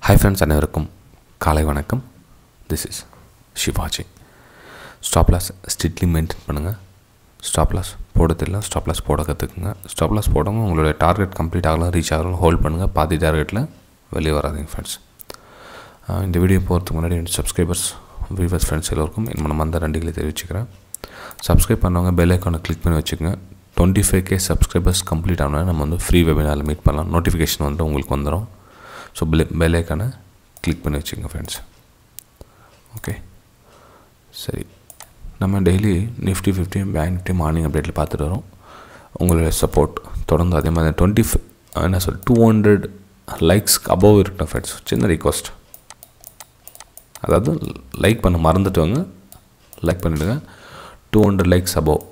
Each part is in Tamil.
ஹாய் ஃப்ரெண்ட்ஸ் அனைவருக்கும் காலை வணக்கம் this is Shivaji stop loss strictly maintain பண்ணுங்கள் ஸ்டாப் லாஸ் போட தெரியல ஸ்டாப் லாஸ் போட கற்றுக்குங்க ஸ்டாப் லாஸ் போடாமல் உங்களுடைய டார்கெட் கம்ப்ளீட் ஆகலாம் ரீச் ஆகலாம் ஹோல்ட் பண்ணுங்கள் பாதி டார்கெட்டில் வெளியே வராதீங்க ஃப்ரெண்ட்ஸ் இந்த வீடியோ போகிறதுக்கு முன்னாடி என் சப்ஸ்கிரைபர்ஸ் வியூவர்ஸ் ஃப்ரெண்ட்ஸ் எல்லோருக்கும் என் மனம் அந்த நன்றிகளை தெரிவிச்சுக்கிறேன் சப்ஸ்கிரைப் பண்ணவங்க பெல் ஐக்கானை கிளிக் பண்ணி வச்சுக்கோங்க twenty five K subscribers complete ஆனால் நம்ம வந்து ஃப்ரீ வெபினாரில் மீட் பண்ணலாம் நோட்டிஃபிகேஷன் வந்து உங்களுக்கு வந்துடும் ஸோ பெல் பெல் ஐக்கானை கிளிக் பண்ணி வச்சுக்கோங்க ஃப்ரெண்ட்ஸ் ஓகே சரி நம்ம daily Nifty fifty bank Nifty morning அப்டேட்டில் பார்த்துட்டு வரோம் உங்களுடைய சப்போர்ட் தொடர்ந்து அதே மாதிரி டுவெண்ட்டி என்ன சொல் டூ ஹண்ட்ரட் லைக்ஸ்க்கு அபவ் இருக்கட்டும் ஃப்ரெண்ட்ஸ் சின்ன ரிக்வஸ்ட் அதாவது லைக் பண்ண மறந்துட்டு வாங்க லைக் பண்ணிவிடுங்க two hundred likes above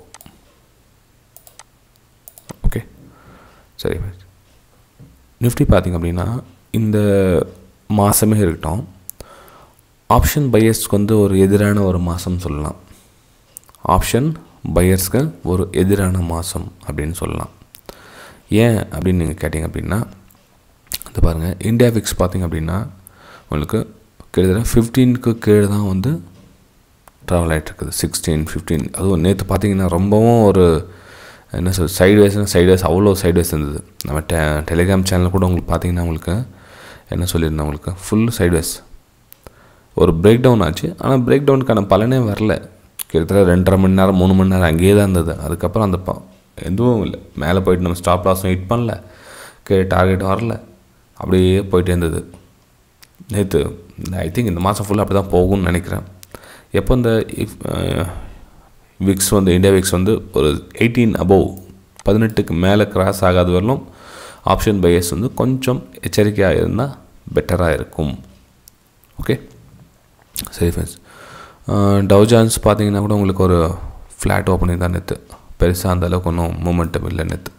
okay சரி நிஃப்டி பார்த்திங்க அப்படின்னா இந்த மாதமே இருக்கட்டும் ஆப்ஷன் பையர்ஸ்க்கு வந்து ஒரு எதிரான ஒரு மாதம் சொல்லலாம் ஆப்ஷன் பையர்ஸ்க்கு ஒரு எதிரான மாதம் அப்படின்னு சொல்லலாம் ஏன் அப்படின்னு நீங்கள் கேட்டிங்க அப்படின்னா அது பாருங்கள் இந்தியா விக்ஸ் பார்த்திங்க அப்படின்னா உங்களுக்கு கிட்டத்தட்ட ஃபிஃப்டீனுக்கு கீழே தான் வந்து ட்ராவல் ஆகிட்டுருக்குது சிக்ஸ்டீன் ஃபிஃப்டீன் அதுவும் நேற்று பார்த்தீங்கன்னா ரொம்பவும் ஒரு என்ன சொல் சைட்வேஸ்னால் சைட்வேஸ் அவ்வளோ சைட்வேஸ் இருந்தது நம்ம டெ டெலிகிராம் சேனல் கூட உங்களுக்கு பார்த்தீங்கன்னா உங்களுக்கு என்ன சொல்லியிருந்தேன் உங்களுக்கு ஃபுல் சைட்வேஸ் ஒரு பிரேக் டவுன் ஆச்சு ஆனால் பிரேக் டவுனுக்கான பலனே வரல கிட்டத்தட்ட ரெண்டரை மணி நேரம் மூணு மணி நேரம் அங்கேயே தான் இருந்தது அதுக்கப்புறம் அந்த ப எதுவும் இல்லை மேலே போயிட்டு நம்ம ஸ்டாப் லாஸும் ஹிட் பண்ணல கீழே டார்கெட் வரல அப்படியே போயிட்டே இருந்தது நேற்று ஐ திங்க் இந்த மாதம் ஃபுல்லாக அப்படி தான் போகும்னு நினைக்கிறேன் எப்போ இந்த விக்ஸ் வந்து இந்தியா விக்ஸ் வந்து ஒரு எயிட்டீன் அபவ் பதினெட்டுக்கு மேலே கிராஸ் ஆகாத வரலும் ஆப்ஷன் பையர்ஸ் வந்து கொஞ்சம் எச்சரிக்கையாக இருந்தால் பெட்டராக இருக்கும் ஓகே சரி ஃப்ரெண்ட்ஸ் டவுஜான்ஸ் பார்த்தீங்கன்னா கூட உங்களுக்கு ஒரு ஃப்ளாட் ஓப்பனிங் தான் நேற்று பெருசாக அந்த அளவுக்கு ஒன்றும் மூமெண்ட்டும் இல்லை நேற்று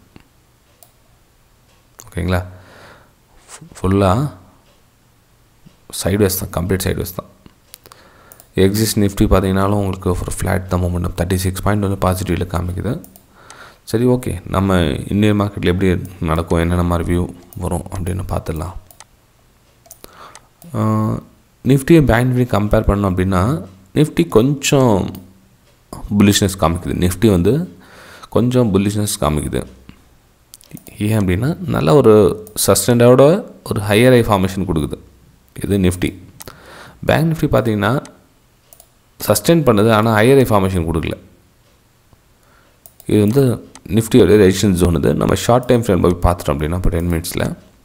ஓகேங்களா ஃபுல்லாக சைட்வேஸ் தான் கம்ப்ளீட் சைட்வேஸ் தான் எக்ஸிஸ்ட் நிஃப்டி பார்த்தீங்கனாலும் உங்களுக்கு ஒரு ஃப்ளாட் தான் மூமெண்டம் தேர்ட்டி சிக்ஸ் பாயிண்ட் வந்து பாசிட்டிவில் காமிக்குது சரி ஓகே நம்ம இந்தியன் மார்க்கெட்டில் எப்படி நடக்கும் என்னென்ன மாதிரி வியூ வரும் அப்படின்னு பார்த்துடலாம் நிஃப்டியை பேங்க் நிஃப்டி கம்பேர் பண்ணோம் அப்படின்னா நிஃப்டி கொஞ்சம் புல்லிஷ்னஸ் காமிக்குது நிஃப்டி வந்து கொஞ்சம் புல்லிஷ்னஸ் காமிக்குது ஏன் அப்படின்னா நல்ல ஒரு சஸ்டண்டோட ஒரு ஹையர் ஐ ஃபார்மேஷன் கொடுக்குது இது நிஃப்டி பேங்க் நிஃப்டி பார்த்தீங்கன்னா சஸ்டெயின் பண்ணுது ஆனால் ஹையர் ஐ ஃபார்மேஷன் கொடுக்கல இது வந்து நிஃப்டியோட ரெஜிஸ்டன் ஜோன் இது நம்ம ஷார்ட் டைம் ஃப்ரேம் போய் பார்த்துட்டோம் அப்படின்னா இப்போ டென் மினிட்ஸில்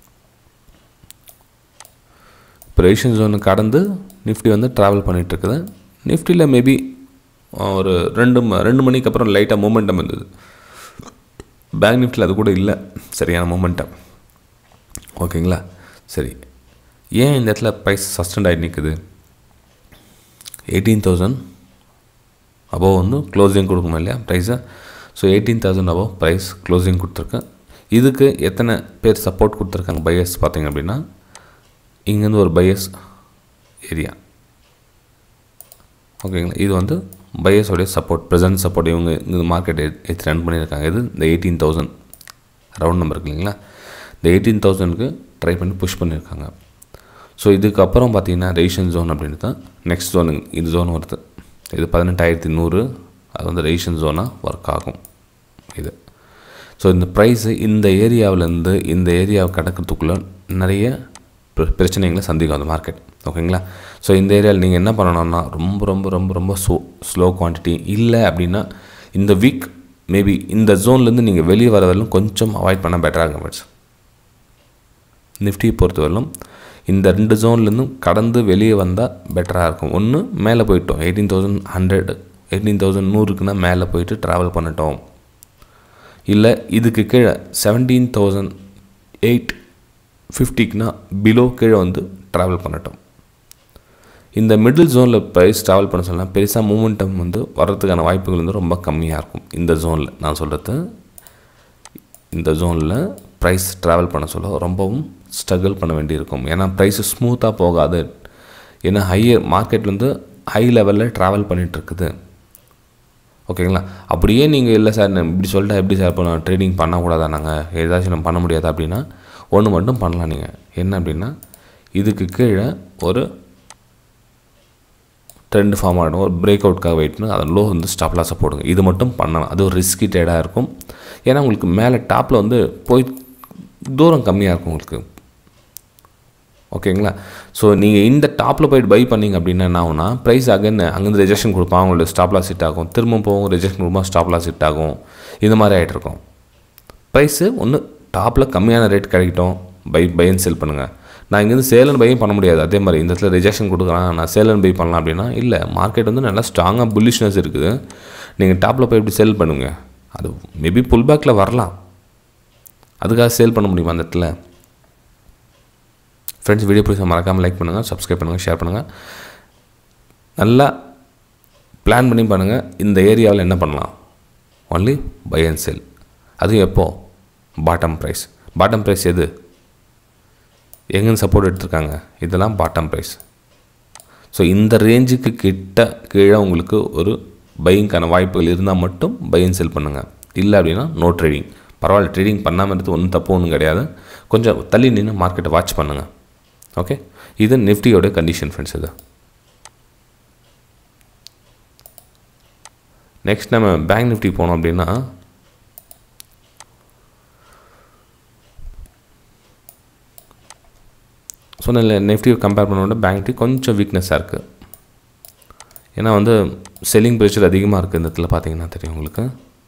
இப்போ ரெஜிஸ்டன் ஜோனு கடந்து நிஃப்டி வந்து ட்ராவல் பண்ணிகிட்ருக்குது நிஃப்டியில் மேபி ஒரு ரெண்டு ம ரெண்டு மணிக்கு அப்புறம் லைட்டாக மூமெண்டம் இருந்தது பேங்க் நிஃப்டியில் அது கூட இல்லை சரியான மூமெண்டம் ஓகேங்களா சரி ஏன் இந்த இடத்துல ப்ரைஸ் சஸ்டெண்ட் ஆகி நிற்குது எயிட்டீன் தௌசண்ட் அபோவ் வந்து க்ளோசிங் கொடுக்கணும் இல்லையா ப்ரைஸை so eighteen thousand above price closing கொடுத்துருக்கேன் இதுக்கு எத்தனை பேர் சப்போர்ட் கொடுத்துருக்காங்க பையர்ஸ் பார்த்தீங்க அப்படின்னா இங்கேருந்து ஒரு பையர்ஸ் ஏரியா ஓகேங்களா இது வந்து பையர்ஸோடைய சப்போர்ட் ப்ரெசன்ட் சப்போர்ட் இவங்க இந்த மார்க்கெட் எடுத்து ரன் பண்ணியிருக்காங்க இது இந்த எயிட்டீன் தௌசண்ட் ரவுண்ட் நம்பர் இருக்கு இல்லைங்களா இந்த எயிட்டீன் தௌசண்ட்க்கு ட்ரை பண்ணி புஷ் பண்ணியிருக்காங்க ஸோ இதுக்கப்புறம் பார்த்தீங்கன்னா ரெய்ஷன் ஜோன் அப்படின்னு தான் நெக்ஸ்ட் ஜோனு இது ஜோன் வருது இது பதினெட்டாயிரத்தி நூறு அது வந்து ரெய்ஷன் ஜோனாக ஒர்க் ஆகும் இது ஸோ இந்த ப்ரைஸு இந்த ஏரியாவிலேருந்து இந்த ஏரியாவை கடக்கிறதுக்குள்ளே நிறைய பிரச்சனைகளை சந்திக்கும் அந்த மார்க்கெட் ஓகேங்களா ஸோ இந்த ஏரியாவில் நீங்கள் என்ன பண்ணணும்னா ரொம்ப ரொம்ப ரொம்ப ரொம்ப ஸ்லோ ஸ்லோ குவான்டிட்டி இல்லை அப்படின்னா இந்த வீக் மேபி இந்த ஜோன்லேருந்து நீங்கள் வெளியே வரவரையிலும் கொஞ்சம் அவாய்ட் பண்ணால் பெட்டராக இருக்கும் பட்ஸ் நிஃப்டி பொறுத்தவரையிலும் இந்த ரெண்டு ஜோன்லேருந்தும் கடந்து வெளியே வந்தால் பெட்டராக இருக்கும் ஒன்று மேலே போயிட்டோம் eighteen thousand hundred eighteen thousand நூறுக்குன்னா மேலே போயிட்டு ட்ராவல் பண்ணிட்டோம் இல்லை இதுக்கு கீழே செவன்டீன் தௌசண்ட் எயிட் ஃபிஃப்டிக்குனா பிலோ கீழே வந்து ட்ராவல் பண்ணட்டும் இந்த மிடில் ஜோனில் ப்ரைஸ் ட்ராவல் பண்ண சொல்லலாம் பெருசாக மூமெண்டம் வந்து வர்றதுக்கான வாய்ப்புகள் வந்து ரொம்ப கம்மியாக இருக்கும் இந்த ஜோனில் நான் சொல்கிறது இந்த ஜோனில் ப்ரைஸ் ட்ராவல் பண்ண சொல்ல ரொம்பவும் ஸ்ட்ரகிள் பண்ண வேண்டியிருக்கும் ஏன்னா ப்ரைஸு ஸ்மூத்தாக போகாது ஏன்னா ஹையர் மார்க்கெட் வந்து ஹை லெவலில் ட்ராவல் பண்ணிகிட்ருக்குது ஓகேங்களா அப்படியே நீங்கள் இல்லை சார் நான் இப்படி சொல்லிட்டா எப்படி சார் இப்போ நான் ட்ரேடிங் பண்ணக்கூடாதா நாங்கள் ஏதாச்சும் நம்ம பண்ண முடியாதா அப்படின்னா ஒன்று மட்டும் பண்ணலாம் நீங்கள் என்ன அப்படின்னா இதுக்கு கீழே ஒரு ட்ரெண்ட் ஃபார்ம் ஆகிடும் ஒரு பிரேக் அவுட்காக வெயிட் பண்ணி அதை லோ வந்து ஸ்டாப் லாஸை போடுங்க இது மட்டும் பண்ணலாம் அது ஒரு ரிஸ்கி ட்ரேடாக இருக்கும் ஏன்னா உங்களுக்கு மேலே டாப்பில் வந்து போய் தூரம் கம்மியாக இருக்கும் உங்களுக்கு ஓகேங்களா ஸோ நீங்கள் இந்த டாப்பில் போயிட்டு பை பண்ணீங்க அப்படின்னா என்ன ஆகும்னா ப்ரைஸ் அகைன் அங்கேருந்து ரெஜெக்ஷன் கொடுப்பான் அவங்களோட ஸ்டாப் லாஸ் ஹிட் ஆகும் திரும்ப போகும் ரெஜெக்ஷன் கொடுப்போம் ஸ்டாப் லாஸ் ஹிட் ஆகும் இது மாதிரி ஆகிட்டு இருக்கும் ப்ரைஸு ஒன்று டாப்பில் கம்மியான ரேட் கிடைக்கட்டும் பை பையன் செல் பண்ணுங்கள் நான் இங்கேருந்து சேல் அண்ட் பையும் பண்ண முடியாது அதே மாதிரி இந்த இடத்துல ரிஜெக்ஷன் கொடுக்குறேன் நான் சேல் அண்ட் பை பண்ணலாம் அப்படின்னா இல்லை மார்க்கெட் வந்து நல்லா ஸ்ட்ராங்காக புல்லிஷ்னஸ் இருக்குது நீங்கள் டாப்பில் போய் எப்படி சேல் பண்ணுங்க அது மேபி புல் பேக்கில் வரலாம் அதுக்காக சேல் பண்ண முடியுமா அந்த இடத்துல ஃப்ரெண்ட்ஸ் வீடியோ பிடிச்ச மறக்காமல் லைக் பண்ணுங்கள் சப்ஸ்கிரைப் பண்ணுங்கள் ஷேர் பண்ணுங்கள் நல்லா பிளான் பண்ணி பண்ணுங்கள் இந்த ஏரியாவில் என்ன பண்ணலாம் ஒன்லி பை அண்ட் செல் அதுவும் எப்போ பாட்டம் ப்ரைஸ் பாட்டம் ப்ரைஸ் எது எங்கேருந்து சப்போர்ட் எடுத்திருக்காங்க இதெல்லாம் பாட்டம் ப்ரைஸ் ஸோ இந்த ரேஞ்சுக்கு கிட்ட கீழே உங்களுக்கு ஒரு பையிங்க்கான வாய்ப்புகள் இருந்தால் மட்டும் பையன் செல் பண்ணுங்கள் இல்லை அப்படின்னா நோ ட்ரேடிங் பரவாயில்ல ட்ரேடிங் பண்ணாமல் இருந்து ஒன்றும் தப்பு ஒன்றும் கிடையாது கொஞ்சம் தள்ளி நின்று மார்க்கெட்டை வாட்ச் பண்ணுங்கள் ஓகே இது நிஃப்டியோட கண்டிஷன் ஃப்ரெண்ட்ஸ் இது நெக்ஸ்ட் நம்ம பேங்க் நிஃப்டி போனோம் அப்படின்னா சொன்ன நிஃப்டியை கம்பேர் பண்ணோட பேங்க் நிஃப்டி கொஞ்சம் வீக்னஸாக இருக்குது ஏன்னா வந்து செல்லிங் ப்ரெஷர் அதிகமாக இருக்குது இந்த இடத்துல பார்த்தீங்கன்னா தெரியும் உங்களுக்கு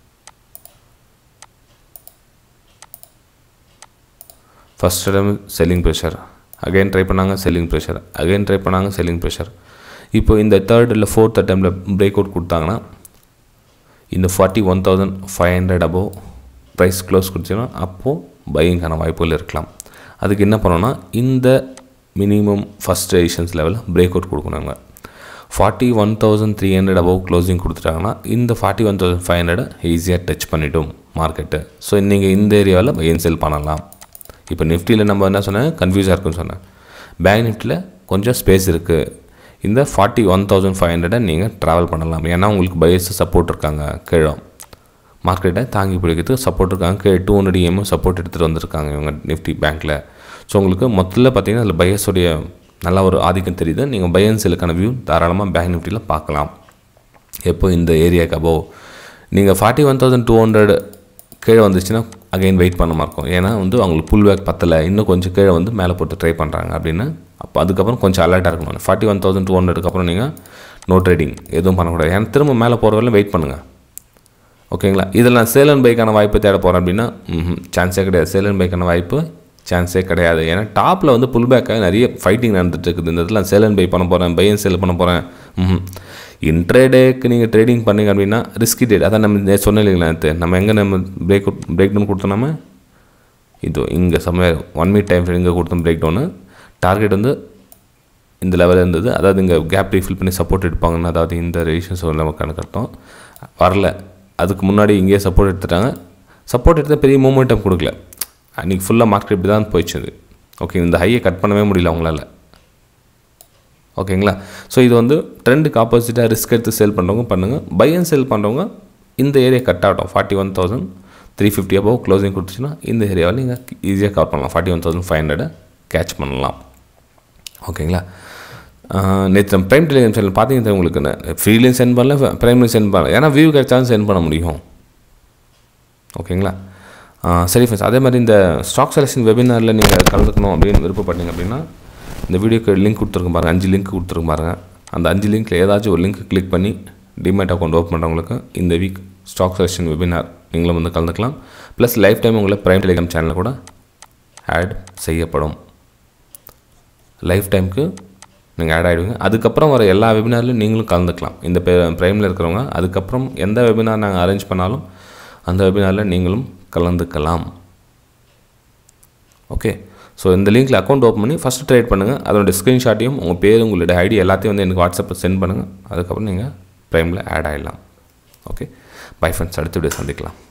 ஃபஸ்ட் இடம் செல்லிங் ப்ரெஷர் அகைன் ட்ரை பண்ணாங்க செல்லிங் ப்ரெஷர் அகைன் ட்ரை பண்ணாங்க செல்லிங் ப்ரெஷர் இப்போ இந்த தேர்ட் இல்லை ஃபோர்த் டைமில் பிரேக் அவுட் கொடுத்தாங்கன்னா இந்த forty one thousand five hundred above price close கொடுத்தீங்கன்னா அப்போது பையிங்கான வாய்ப்புகள் இருக்கலாம் அதுக்கு என்ன பண்ணோன்னா இந்த மினிமம் ஃபஸ்ட் எடிஷன்ஸ் லெவலில் பிரேக் அவுட் கொடுக்கணுங்க forty one thousand three hundred above closing கொடுத்துட்டாங்கன்னா இந்த forty one thousand five hundred ஈஸியாக டச் பண்ணிவிடும் மார்க்கெட்டு ஸோ நீங்கள் இந்த ஏரியாவில் பையன் செல் பண்ணலாம் இப்போ நிஃப்டியில் நம்ம என்ன சொன்னேன் கன்ஃபியூஸாக இருக்குன்னு சொன்னேன் பேங்க் நிஃப்டியில் கொஞ்சம் ஸ்பேஸ் இருக்குது இந்த ஃபார்ட்டி ஒன் தௌசண்ட் ஃபைவ் ஹண்ட்ரடை நீங்கள் ட்ராவல் பண்ணலாம் ஏன்னா உங்களுக்கு பயஸ் சப்போர்ட் இருக்காங்க கீழே மார்க்கெட்டை தாங்கி பிடிக்கிறதுக்கு சப்போர்ட் இருக்காங்க கீழே டூ ஹண்ட்ரட் இஎம்மும் சப்போர்ட் எடுத்துகிட்டு வந்திருக்காங்க இவங்க நிஃப்டி பேங்க்கில் ஸோ உங்களுக்கு மொத்தத்தில் பார்த்தீங்கன்னா அதில் பயஸோடைய நல்ல ஒரு ஆதிக்கம் தெரியுது நீங்கள் பயன் செல்லுக்கான வியூ தாராளமாக பேங்க் நிஃப்டியில் பார்க்கலாம் எப்போ இந்த ஏரியாவுக்கு அபோவ் நீங்கள் forty one thousand two hundred கீழே வந்துச்சுன்னா அகைன் வெயிட் பண்ண இருக்கும் ஏன்னா வந்து அவங்களுக்கு புல் பேக் பத்தலை இன்னும் கொஞ்சம் கீழே வந்து மேலே போட்டு ட்ரை பண்ணுறாங்க அப்படின்னு அப்போ அதுக்கப்புறம் கொஞ்சம் அலர்ட்டாக இருக்கணும் ஃபார்ட்டி ஒன் தௌசண்ட் டூ ஹண்ட்ரடுக்கு அப்புறம் நீங்கள் நோ ட்ரேடிங் எதுவும் பண்ணக்கூடாது ஏன்னா திரும்ப மேலே போகிற வரலாம் வெயிட் பண்ணுங்கள் ஓகேங்களா இதில் நான் சேல் அண்ட் பைக்கான வாய்ப்பு தேட போகிறேன் அப்படின்னா சான்ஸே கிடையாது சேல் அண்ட் பைக்கான வாய்ப்பு சான்ஸே கிடையாது ஏன்னா டாப்பில் வந்து புல் பேக்காக நிறைய ஃபைட்டிங் நடந்துட்டு இருக்குது இந்த இடத்துல சேல் அண்ட் பை பண்ண போகிறேன் பை அண்ட் சேல் பண்ண போகிறேன் இன்ட்ரேடேக்கு நீங்கள் ட்ரேடிங் பண்ணீங்க அப்படின்னா ரிஸ்கி டேட் அதான் நம்ம சொன்னேன் இல்லைங்களா நேற்று நம்ம எங்கே நம்ம பிரேக் பிரேக் டவுன் கொடுத்தோம் நம்ம இதோ இங்கே சமயம் ஒன் மினிட் டைம் இங்கே கொடுத்தோம் பிரேக் டவுனு டார்கெட் வந்து இந்த லெவலில் இருந்தது அதாவது இங்கே கேப் ரீஃபில் பண்ணி சப்போர்ட் எடுப்பாங்கன்னு அதாவது இந்த ரேஷன்ஸ் நமக்கு கணக்கட்டும் வரல அதுக்கு முன்னாடி இங்கேயே சப்போர்ட் எடுத்துட்டாங்க சப்போர்ட் எடுத்தால் பெரிய மூமெண்டம் கொடுக்கல அன்றைக்கி ஃபுல்லாக மார்க்கெட் இப்படி தான் போயிடுச்சு ஓகே இந்த ஹையை கட் பண்ணவே முடியல அவங்களால ஓகேங்களா ஸோ இது வந்து ட்ரெண்டுக்கு ஆப்போசிட்டாக ரிஸ்க் எடுத்து சேல் பண்ணுறவங்க பண்ணுங்கள் பை அண்ட் சேல் பண்ணுறவங்க இந்த ஏரியா கட் ஆகட்டும் forty one thousand three fifty above closing கொடுத்துச்சுன்னா இந்த ஏரியாவில் நீங்கள் ஈஸியாக கவர் பண்ணலாம் ஃபார்ட்டி ஒன் தௌசண்ட் ஃபைவ் ஹண்ட்ரடை கேட்ச் பண்ணலாம் ஓகேங்களா நேற்று நம்ம ப்ரைம் டெலிகிராம் சேனல் பார்த்தீங்கன்னா உங்களுக்கு ஃப்ரீலையும் சென்ட் பண்ணல ப்ரைம்லையும் சென்ட் பண்ணல ஏன்னா வியூ கிடைச்சாலும் சென்ட் பண்ண முடியும் ஓகேங்களா சரி ஃப்ரெண்ட்ஸ் அதே மாதிரி இந்த ஸ்டாக் செலெக்ஷன் வெபினாரில் நீங்கள் கலந்துக்கணும் அப்படின்னு விருப்பப்பட்டீங்க அப்படின்னா இந்த வீடியோக்கு லிங்க் கொடுத்துருக்க பாருங்கள் அஞ்சு லிங்க் கொடுத்துருக்க பாருங்கள் அந்த அஞ்சு லிங்க்கில் ஏதாச்சும் ஒரு லிங்க் கிளிக் பண்ணி டிமேட் அக்கௌண்ட் ஓப்பன் பண்ணுறவங்களுக்கு இந்த வீக் ஸ்டாக் செலெக்ஷன் வெபினார் நீங்களும் வந்து கலந்துக்கலாம் ப்ளஸ் லைஃப் டைம் உங்களை ப்ரைம் டெலிகிராம் சேனலில் கூட ஆட் செய்யப்படும் லைஃப் டைமுக்கு நீங்கள் ஆட் ஆகிடுவீங்க அதுக்கப்புறம் வர எல்லா வெபினார்லையும் நீங்களும் கலந்துக்கலாம் இந்த ப்ரைமில் இருக்கிறவங்க அதுக்கப்புறம் எந்த வெபினார் நாங்கள் அரேஞ்ச் பண்ணாலும் அந்த வெபினாரில் நீங்களும் கலந்துக்கலாம் ஓகே ஸோ இந்த லிங்க்கில் அக்கௌண்ட் ஓப்பன் பண்ணி ஃபஸ்ட்டு ட்ரேட் பண்ணுங்கள் அதனுடைய ஸ்க்ரீன்ஷாட்டையும் உங்கள் பேர் உங்களுடைய ஐடி எல்லாத்தையும் வந்து எனக்கு வாட்ஸ்அப்பில் சென்ட் பண்ணுங்கள் அதுக்கப்புறம் நீங்கள் ப்ரைமில் ஆட் ஆகிடலாம் ஓகே பை ஃப்ரெண்ட்ஸ் அடுத்த வீடியோ சந்திக்கலாம்